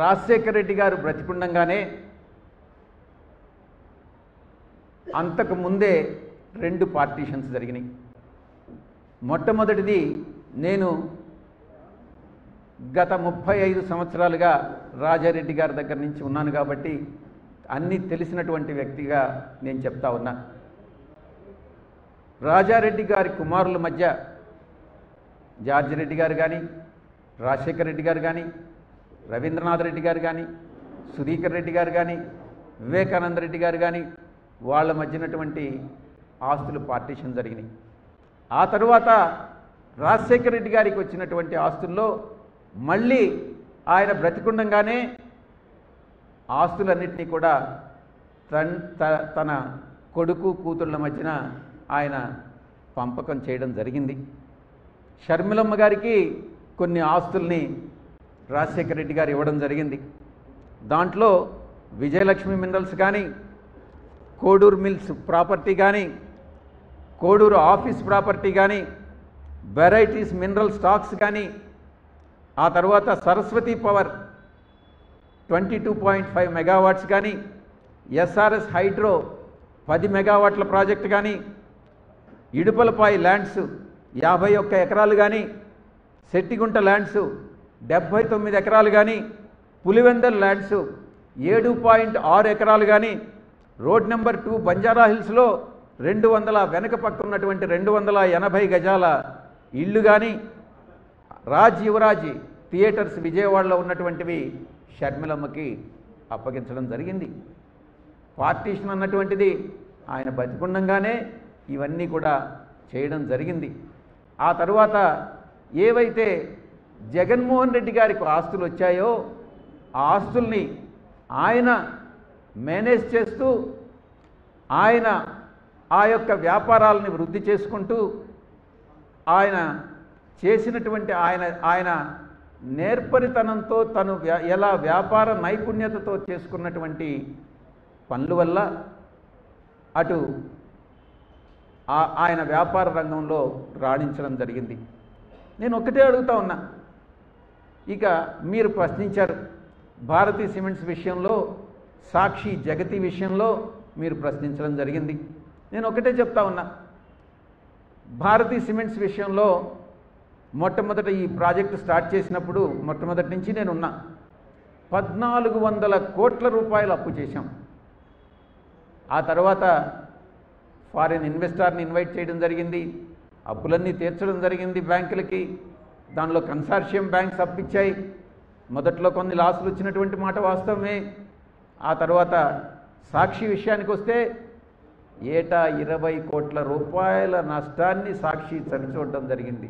రాజశేఖర రెడ్డి గారు బ్రతికుండంగానే అంతకు ముందే రెండు పార్టీషన్స్ జరిగినాయి మొట్టమొదటిది నేను గత ముప్పై ఐదు సంవత్సరాలుగా రాజారెడ్డి గారి దగ్గర నుంచి ఉన్నాను కాబట్టి అన్నీ తెలిసినటువంటి వ్యక్తిగా నేను చెప్తా ఉన్నా రాజారెడ్డి గారి కుమారుల మధ్య జార్జి రెడ్డి గారు కానీ రాజశేఖర రెడ్డి గారు కానీ రవీంద్రనాథ్ రెడ్డి గారు కానీ సుధీకర్ రెడ్డి గారు కానీ వివేకానంద రెడ్డి గారు కానీ వాళ్ళ మధ్యనటువంటి ఆస్తులు పార్టీషన్ జరిగినాయి ఆ తరువాత రాజశేఖర రెడ్డి గారికి వచ్చినటువంటి ఆస్తుల్లో మళ్ళీ ఆయన బ్రతికుండంగానే ఆస్తులన్నింటినీ కూడా తన్ త- తన కొడుకు కూతుళ్ళ మధ్యన ఆయన పంపకం చేయడం జరిగింది షర్మిలమ్మ గారికి కొన్ని ఆస్తుల్ని రాజశేఖర రెడ్డి గారు ఇవ్వడం జరిగింది దాంట్లో విజయలక్ష్మి మినరల్స్ కానీ కోడూరు మిల్స్ ప్రాపర్టీ కానీ కోడూరు ఆఫీస్ ప్రాపర్టీ కానీ వెరైటీస్ మినరల్ స్టాక్స్ కానీ ఆ తర్వాత Saraswati power twenty two point five megawatts కానీ ఎస్ఆర్ఎస్ హైడ్రో పది మెగావాట్ల ప్రాజెక్ట్ కానీ ఇడుపలపాయి ల్యాండ్స్ యాభై ఒక్క ఎకరాలు కానీ శెట్టిగుంట ల్యాండ్స్ డెబ్భై తొమ్మిది ఎకరాలు కానీ పులివెందల్ ల్యాండ్స్ ఏడు పాయింట్ ఆరు ఎకరాలు కానీ రోడ్ నెంబర్ టూ బంజారా హిల్స్లో రెండు వందల వెనక పక్క ఉన్నటువంటి రెండు వందల ఎనభై గజాల ఇళ్ళు కానీ రాజ్ యువరాజ్ థియేటర్స్ విజయవాడలో ఉన్నటువంటివి షర్మిలమ్మకి అప్పగించడం జరిగింది పార్టీషన్ అన్నటువంటిది ఆయన బతికుండంగానే ఇవన్నీ కూడా చేయడం జరిగింది ఆ తరువాత ఏవైతే జగన్మోహన్ రెడ్డి గారికి ఆస్తులు వచ్చాయో ఆ ఆస్తుల్ని ఆయన మేనేజ్ చేస్తూ ఆయన ఆ యొక్క వ్యాపారాలని వృద్ధి చేసుకుంటూ ఆయన చేసినటువంటి ఆయన ఆయన నేర్పరితనంతో తను వ్యా- ఎలా వ్యాపార నైపుణ్యతతో చేసుకున్నటువంటి పనుల వల్ల అటు ఆ- ఆయన వ్యాపార రంగంలో రాణించడం జరిగింది నేను ఒకటే అడుగుతా ఉన్నా ఇక మీరు ప్రశ్నించారు భారతీ సిమెంట్స్ విషయంలో సాక్షి జగతి విషయంలో మీరు ప్రశ్నించడం జరిగింది నేను ఒకటే చెప్తా ఉన్నా భారతీ సిమెంట్స్ విషయంలో మొట్టమొదట ఈ ప్రాజెక్టు స్టార్ట్ చేసినప్పుడు మొట్టమొదటి నుంచి నేను ఉన్నా పద్నాలుగు వందల కోట్ల రూపాయలు అప్పు చేశాం ఆ తర్వాత ఫారిన్ ఇన్వెస్టార్ని ఇన్వైట్ చేయడం జరిగింది అప్పులన్నీ తీర్చడం జరిగింది బ్యాంకులకి దానిలో కన్సార్షియం బ్యాంక్స్ అప్పిచ్చాయి మొదట్లో కొన్ని లాసులు వచ్చినటువంటి మాట వాస్తవమే ఆ తర్వాత సాక్షి విషయానికి వస్తే ఏటా ఇరవై కోట్ల రూపాయల నష్టాన్ని సాక్షి చవిచూడడం జరిగింది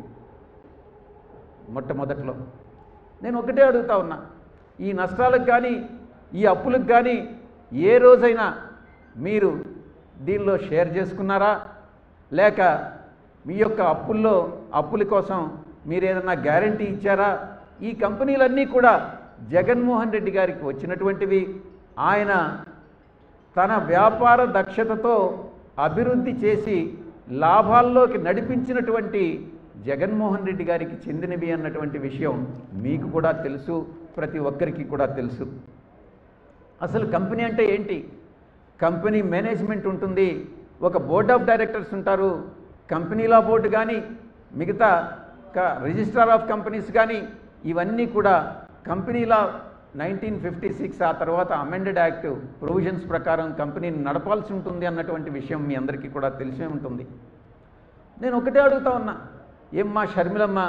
మొట్టమొదట్లో నేను ఒకటే అడుగుతా ఉన్నా ఈ నష్టాలకు కానీ ఈ అప్పులకు కానీ ఏ రోజైనా మీరు దీనిలో షేర్ చేసుకున్నారా లేక మీ యొక్క అప్పుల్లో అప్పుల కోసం మీరు ఏదన్నా గ్యారంటీ ఇచ్చారా ఈ కంపెనీలన్నీ కూడా జగన్మోహన్ రెడ్డి గారికి వచ్చినటువంటివి ఆయన తన వ్యాపార దక్షతతో అభివృద్ధి చేసి లాభాల్లోకి నడిపించినటువంటి జగన్మోహన్ రెడ్డి గారికి చెందినవి అన్నటువంటి విషయం మీకు కూడా తెలుసు ప్రతి ఒక్కరికి కూడా తెలుసు అసలు కంపెనీ అంటే ఏంటి కంపెనీ మేనేజ్మెంట్ ఉంటుంది ఒక బోర్డ్ ఆఫ్ డైరెక్టర్స్ ఉంటారు కంపెనీల బోర్డు కానీ మిగతా క- రిజిస్ట్రార్ ఆఫ్ కంపెనీస్ కానీ ఇవన్నీ కూడా కంపెనీల నైన్టీన్ ఫిఫ్టీ సిక్స్ ఆ తర్వాత అమెండెడ్ యాక్ట్ ప్రొవిజన్స్ ప్రకారం కంపెనీని నడపాల్సి ఉంటుంది అన్నటువంటి విషయం మీ అందరికీ కూడా తెలిసే ఉంటుంది నేను ఒకటే అడుగుతా ఉన్నా ఏమ్మా షర్మిలమ్మ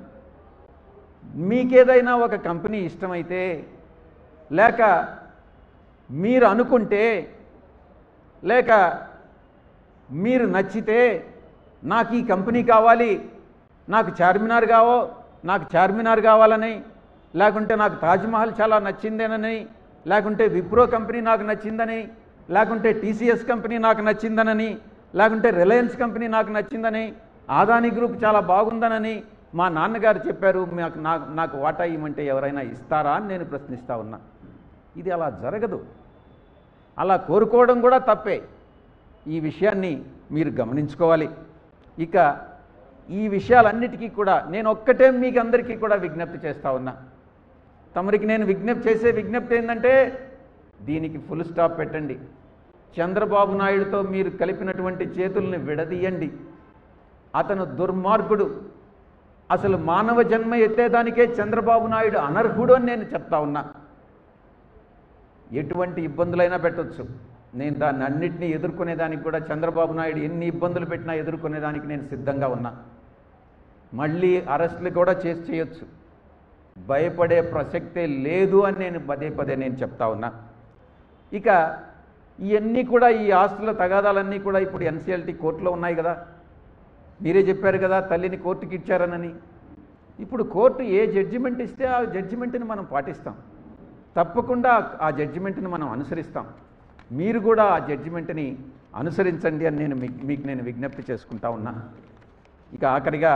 మీకేదైనా ఒక కంపెనీ ఇష్టమైతే లేక మీరు అనుకుంటే లేక మీరు నచ్చితే నాకు ఈ కంపెనీ కావాలి నాకు చార్మినార్ కావో నాకు చార్మినార్ కావాలని లేకుంటే నాకు తాజ్మహల్ చాలా నచ్చిందేనని లేకుంటే విప్రో కంపెనీ నాకు నచ్చిందని లేకుంటే టీసీఎస్ కంపెనీ నాకు నచ్చిందనని లేకుంటే రిలయన్స్ కంపెనీ నాకు నచ్చిందని ఆదాని గ్రూప్ చాలా బాగుందనని మా నాన్నగారు చెప్పారు నాకు నాకు నాకు వాటా ఇవ్వమంటే ఎవరైనా ఇస్తారా అని నేను ప్రశ్నిస్తా ఉన్నా ఇది అలా జరగదు అలా కోరుకోవడం కూడా తప్పే ఈ విషయాన్ని మీరు గమనించుకోవాలి ఇక ఈ విషయాలన్నిటికీ కూడా నేను ఒక్కటే మీకు అందరికీ కూడా విజ్ఞప్తి చేస్తా ఉన్నా తమరికి నేను విజ్ఞప్తి చేసే విజ్ఞప్తి ఏంటంటే దీనికి ఫుల్ స్టాప్ పెట్టండి చంద్రబాబు నాయుడుతో మీరు కలిపినటువంటి చేతుల్ని విడదీయండి అతను దుర్మార్గుడు అసలు మానవ జన్మ ఎత్తేదానికే చంద్రబాబు నాయుడు అనర్హుడు అని నేను చెప్తా ఉన్నా ఎటువంటి ఇబ్బందులైనా పెట్టొచ్చు నేను దాన్ని అన్నిటినీ ఎదుర్కొనేదానికి కూడా చంద్రబాబు నాయుడు ఎన్ని ఇబ్బందులు పెట్టినా ఎదుర్కొనేదానికి నేను సిద్ధంగా ఉన్నా మళ్ళీ అరెస్టులు కూడా చేసి చేయొచ్చు భయపడే ప్రసక్తే లేదు అని నేను పదే పదే నేను చెప్తా ఉన్నా ఇక ఇవన్నీ కూడా ఈ ఆస్తుల తగాదాలన్నీ కూడా ఇప్పుడు ఎన్సీఎల్టీ కోర్టులో ఉన్నాయి కదా మీరే చెప్పారు కదా తల్లిని కోర్టుకి ఇచ్చారనని ఇప్పుడు కోర్టు ఏ జడ్జిమెంట్ ఇస్తే ఆ జడ్జిమెంట్ని మనం పాటిస్తాం తప్పకుండా ఆ జడ్జిమెంట్ని మనం అనుసరిస్తాం మీరు కూడా ఆ జడ్జిమెంట్ని అనుసరించండి అని నేను మీకు మీకు నేను విజ్ఞప్తి చేసుకుంటా ఉన్నా ఇక ఆఖరిగా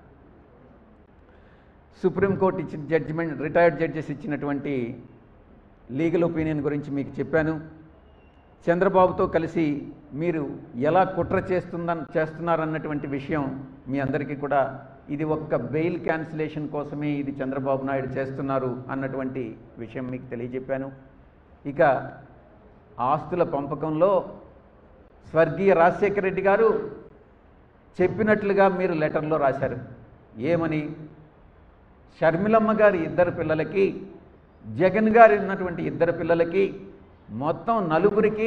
సుప్రీంకోర్టు ఇచ్చిన జడ్జిమెంట్ రిటైర్డ్ జడ్జెస్ ఇచ్చినటువంటి లీగల్ ఒపీనియన్ గురించి మీకు చెప్పాను చంద్రబాబుతో కలిసి మీరు ఎలా కుట్ర చేస్తుందని చేస్తున్నారన్నటువంటి విషయం మీ అందరికీ కూడా ఇది ఒక్క బెయిల్ క్యాన్సిలేషన్ కోసమే ఇది చంద్రబాబు నాయుడు చేస్తున్నారు అన్నటువంటి విషయం మీకు తెలియజెప్పాను ఇక ఆస్తుల పంపకంలో స్వర్గీయ రాజశేఖర రెడ్డి గారు చెప్పినట్లుగా మీరు లెటర్లో రాశారు ఏమని షర్మిలమ్మ గారి ఇద్దరు పిల్లలకి జగన్ గారి ఉన్నటువంటి ఇద్దరు పిల్లలకి మొత్తం నలుగురికి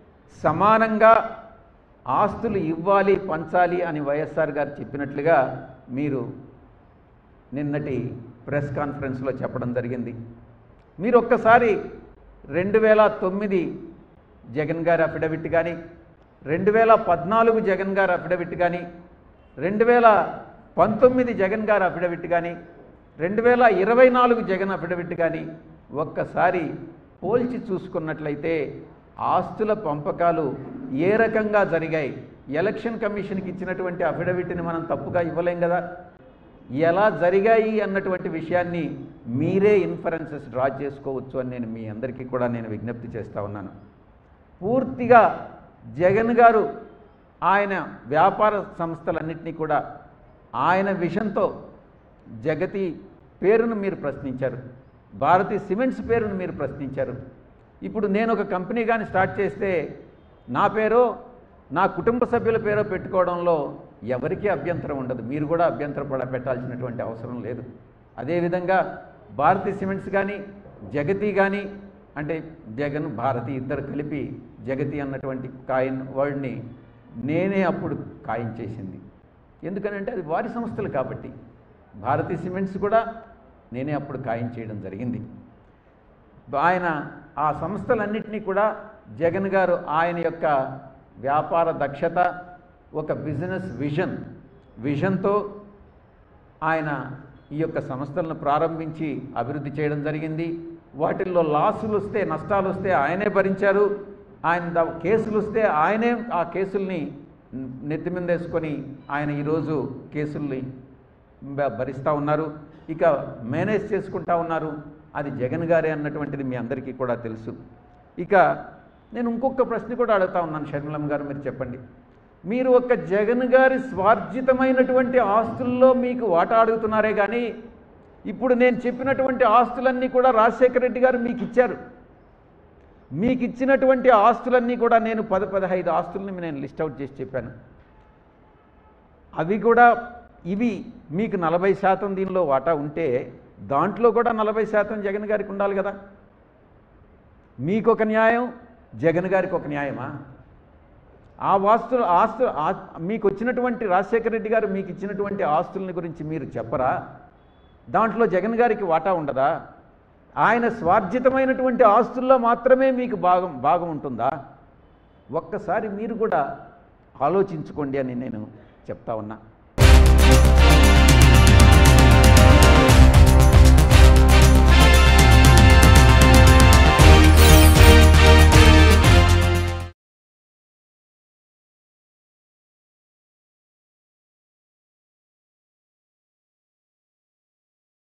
సమానంగా ఆస్తులు ఇవ్వాలి పంచాలి అని వైఎస్ఆర్ గారు చెప్పినట్లుగా మీరు నిన్నటి ప్రెస్ కాన్ఫరెన్స్లో చెప్పడం జరిగింది మీరు ఒక్కసారి రెండు వేల తొమ్మిది జగన్ గారి అఫిడవిట్ కానీ రెండు వేల పద్నాలుగు జగన్ గారి అఫిడవిట్ కానీ రెండు వేల పంతొమ్మిది జగన్ గారి అఫిడవిట్ కానీ రెండు వేల ఇరవై నాలుగు జగన్ అఫిడవిట్ కానీ ఒక్కసారి పోల్చి చూసుకున్నట్లయితే ఆస్తుల పంపకాలు ఏ రకంగా జరిగాయి ఎలక్షన్ కమిషన్కి ఇచ్చినటువంటి అఫిడవిట్ని మనం తప్పుగా ఇవ్వలేం కదా ఎలా జరిగాయి అన్నటువంటి విషయాన్ని మీరే ఇన్ఫరెన్సెస్ డ్రా చేసుకోవచ్చు అని నేను మీ అందరికీ కూడా నేను విజ్ఞప్తి చేస్తూ ఉన్నాను పూర్తిగా జగన్ గారు ఆయన వ్యాపార సంస్థలన్నింటినీ కూడా ఆయన విషన్తో జగతి పేరును మీరు ప్రశ్నించారు భారతి సిమెంట్స్ పేరును మీరు ప్రశ్నించారు ఇప్పుడు నేను ఒక కంపెనీ కానీ స్టార్ట్ చేస్తే నా పేరో నా కుటుంబ సభ్యుల పేరో పెట్టుకోవడంలో ఎవరికీ అభ్యంతరం ఉండదు మీరు కూడా అభ్యంతరపడ పెట్టాల్సినటువంటి అవసరం లేదు అదేవిధంగా భారతి సిమెంట్స్ కానీ జగతి కానీ అంటే జగన్ భారతి ఇద్దరు కలిపి జగతి అన్నటువంటి కాయిన్ వర్డ్ని నేనే అప్పుడు ఖాయం చేసింది ఎందుకనంటే అది వారి సంస్థలు కాబట్టి భారతీ సిమెంట్స్ కూడా నేనే అప్పుడు ఖాయం చేయడం జరిగింది ఆయన ఆ సంస్థలన్నింటినీ కూడా జగన్ గారు ఆయన యొక్క వ్యాపార దక్షత ఒక బిజినెస్ విజన్ విజన్తో ఆయన ఈ యొక్క సంస్థలను ప్రారంభించి అభివృద్ధి చేయడం జరిగింది వాటిల్లో లాసులు వస్తే నష్టాలు వస్తే ఆయనే భరించారు ఆయన ద- కేసులు వస్తే ఆయనే ఆ కేసుల్ని నెత్తి మీద వేసుకొని ఆయన ఈరోజు కేసుల్ని బ- భరిస్తూ ఉన్నారు ఇక మేనేజ్ చేసుకుంటా ఉన్నారు అది జగన్ గారే అన్నటువంటిది మీ అందరికీ కూడా తెలుసు ఇక నేను ఇంకొక ప్రశ్న కూడా అడుగుతా ఉన్నాను షర్మిలమ్మ గారు మీరు చెప్పండి మీరు ఒక జగన్ గారి స్వార్జితమైనటువంటి ఆస్తుల్లో మీకు వాటా అడుగుతున్నారే కానీ ఇప్పుడు నేను చెప్పినటువంటి ఆస్తులన్నీ కూడా రాజశేఖర రెడ్డి గారు మీకు ఇచ్చారు మీకు ఇచ్చినటువంటి ఆస్తులన్నీ కూడా నేను పద పదహైదు ఆస్తుల్ని నేను లిస్ట్ అవుట్ చేసి చెప్పాను అవి కూడా ఇవి మీకు నలభై శాతం దీనిలో వాటా ఉంటే దాంట్లో కూడా నలభై శాతం జగన్ గారికి ఉండాలి కదా మీకు ఒక న్యాయం జగన్ గారికి ఒక న్యాయమా ఆ వాస్తులు ఆస్తు ఆ- మీకు వచ్చినటువంటి రాజశేఖర రెడ్డి గారు మీకు ఇచ్చినటువంటి ఆస్తులని గురించి మీరు చెప్పరా దాంట్లో జగన్ గారికి వాటా ఉండదా ఆయన స్వార్జితమైనటువంటి ఆస్తుల్లో మాత్రమే మీకు భాగం భాగం ఉంటుందా ఒక్కసారి మీరు కూడా ఆలోచించుకోండి అని నేను చెప్తా ఉన్నా